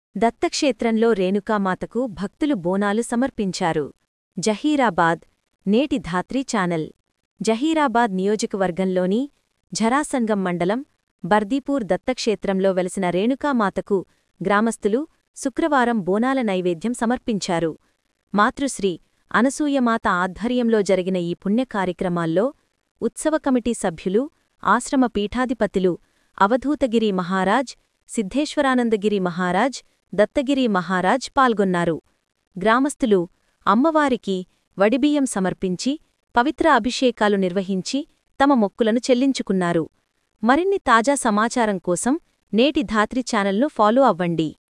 దత్తక్షేత్రంలో రేణుకామాతకు భక్తులు బోనాలు సమర్పించారు జహీరాబాద్ నేటి ధాత్రి ఛానల్ జహీరాబాద్ నియోజకవర్గంలోని ఝరాసంగం మండలం బర్దీపూర్ దత్తక్షేత్రంలో వెలసిన రేణుకామాతకు గ్రామస్తులు శుక్రవారం బోనాల నైవేద్యం సమర్పించారు మాతృశ్రీ అనసూయమాత ఆధ్వర్యంలో జరిగిన ఈ పుణ్య కార్యక్రమాల్లో ఉత్సవ కమిటీ సభ్యులు ఆశ్రమ పీఠాధిపతులు అవధూతగిరి మహారాజ్ సిద్ధేశ్వరానందగిరి మహారాజ్ దత్తగిరి మహారాజ్ పాల్గొన్నారు గ్రామస్తులు అమ్మవారికి వడిబియ్యం సమర్పించి పవిత్ర అభిషేకాలు నిర్వహించి తమ మొక్కులను చెల్లించుకున్నారు మరిన్ని తాజా సమాచారం కోసం నేటి ధాత్రి ఛానల్ను ఫాలో అవ్వండి